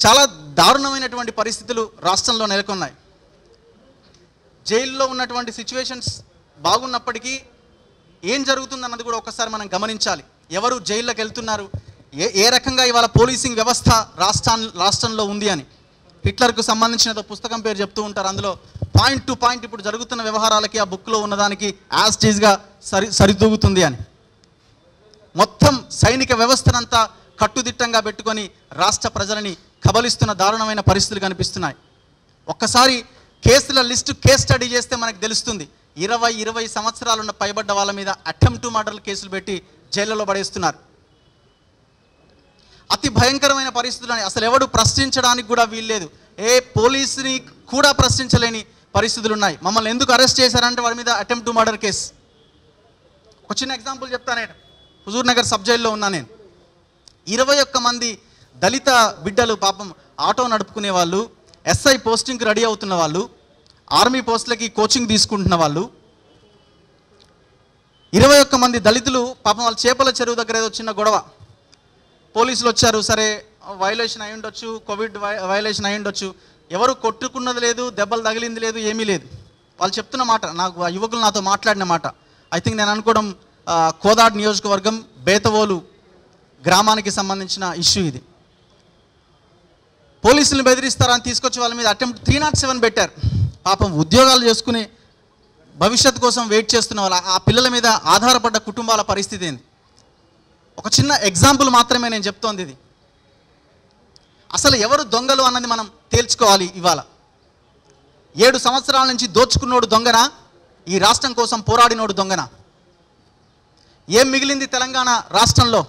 చాలా దారుణమైనటువంటి పరిస్థితులు రాష్ట్రంలో నెలకొన్నాయి జైల్లో ఉన్నటువంటి సిచ్యువేషన్స్ బాగున్నప్పటికీ ఏం జరుగుతుందన్నది కూడా ఒకసారి మనం గమనించాలి ఎవరు జైల్లోకి వెళ్తున్నారు ఏ ఏ రకంగా ఇవాళ పోలీసింగ్ వ్యవస్థ రాష్ట్రా రాష్ట్రంలో ఉంది అని హిట్లర్కు సంబంధించిన ఏదో పుస్తకం పేరు చెప్తూ ఉంటారు అందులో పాయింట్ టు పాయింట్ ఇప్పుడు జరుగుతున్న వ్యవహారాలకి ఆ బుక్లో ఉన్నదానికి యాజ్ టీజ్గా సరి సరితూగుతుంది అని మొత్తం సైనిక వ్యవస్థనంతా కట్టుదిట్టంగా పెట్టుకొని రాష్ట్ర ప్రజలని కబలిస్తున్న దారుణమైన పరిస్థితులు కనిపిస్తున్నాయి ఒక్కసారి కేసుల లిస్టు కేస్ స్టడీ చేస్తే మనకు తెలుస్తుంది ఇరవై ఇరవై సంవత్సరాలున్న పైబడ్డ వాళ్ళ మీద అటెంప్ట్ మర్డర్లు కేసులు పెట్టి జైళ్ళలో పడేస్తున్నారు అతి భయంకరమైన పరిస్థితులని అసలు ఎవడు ప్రశ్నించడానికి కూడా వీల్లేదు ఏ పోలీసుని కూడా ప్రశ్నించలేని పరిస్థితులు ఉన్నాయి మమ్మల్ని ఎందుకు అరెస్ట్ చేశారంటే వాడి మీద అటెంప్ట్ టు మర్డర్ కేసు ఒక చిన్న ఎగ్జాంపుల్ చెప్తానే హుజూర్ నగర్ సబ్ జైల్లో ఉన్నా నేను ఇరవై ఒక్క మంది దళిత బిడ్డలు పాపం ఆటో నడుపుకునే వాళ్ళు ఎస్ఐ పోస్టింగ్కి రెడీ అవుతున్న వాళ్ళు ఆర్మీ పోస్టులకి కోచింగ్ తీసుకుంటున్న వాళ్ళు ఇరవై ఒక్క మంది దళితులు పాపం వాళ్ళ చేపల చెరువు దగ్గర ఏదో చిన్న గొడవ పోలీసులు వచ్చారు సరే వైలేషన్ అయి ఉండొచ్చు కోవిడ్ వైలేషన్ అయి ఉండొచ్చు ఎవరు కొట్టుకున్నది లేదు దెబ్బలు తగిలింది లేదు ఏమీ లేదు వాళ్ళు చెప్తున్న మాట నాకు ఆ యువకులు నాతో మాట్లాడిన మాట ఐ థింక్ నేను అనుకోవడం ఆ, కోదాడ్ నియోజకవర్గం బేతవోలు గ్రామానికి సంబంధించిన ఇష్యూ ఇది పోలీసులను బెదిరిస్తారని తీసుకొచ్చి వాళ్ళ మీద అటెంప్ట్ త్రీ నాట్ సెవెన్ పెట్టారు పాపం ఉద్యోగాలు చేసుకుని భవిష్యత్తు కోసం వెయిట్ చేస్తున్న వాళ్ళ ఆ పిల్లల మీద ఆధారపడ్డ కుటుంబాల పరిస్థితి ఏంది ఒక చిన్న ఎగ్జాంపుల్ మాత్రమే నేను చెప్తోంది ఇది అసలు ఎవరు దొంగలు అన్నది మనం తేల్చుకోవాలి ఇవాళ ఏడు సంవత్సరాల నుంచి దోచుకున్నోడు దొంగనా ఈ రాష్ట్రం కోసం పోరాడినోడు దొంగనా ఏం మిగిలింది తెలంగాణ రాష్ట్రంలో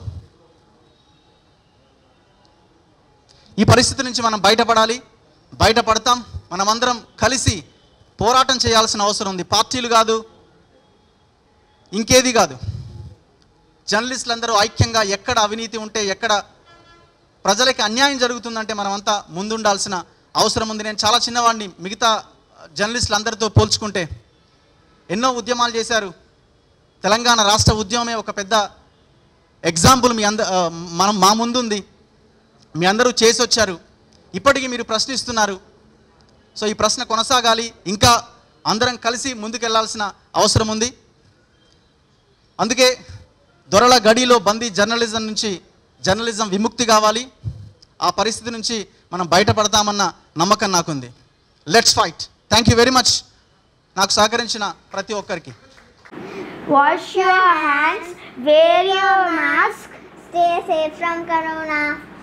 ఈ పరిస్థితి నుంచి మనం బయటపడాలి బయటపడతాం మనమందరం కలిసి పోరాటం చేయాల్సిన అవసరం ఉంది పార్టీలు కాదు ఇంకేది కాదు జర్నలిస్టులు అందరూ ఐక్యంగా ఎక్కడ అవినీతి ఉంటే ఎక్కడ ప్రజలకి అన్యాయం జరుగుతుందంటే మనమంతా ముందుండాల్సిన అవసరం ఉంది నేను చాలా చిన్నవాడిని మిగతా జర్నలిస్టులు అందరితో పోల్చుకుంటే ఎన్నో ఉద్యమాలు చేశారు తెలంగాణ రాష్ట్ర ఉద్యమమే ఒక పెద్ద ఎగ్జాంపుల్ మీ అంద ఆ, మనం మా ముందుంది మీ అందరూ చేసి వచ్చారు ఇప్పటికీ మీరు ప్రశ్నిస్తున్నారు సో ఈ ప్రశ్న కొనసాగాలి ఇంకా అందరం కలిసి ముందుకెళ్లాల్సిన అవసరం ఉంది అందుకే దొరల గడిలో బందీ జర్నలిజం నుంచి జర్నలిజం విముక్తి కావాలి ఆ పరిస్థితి నుంచి మనం బయటపడతామన్న నమ్మకం నాకుంది let's fight thank you very much నాకు సహకరించిన ప్రతి ఒక్కరికి Wash your hands, wear your mask, stay safe from corona.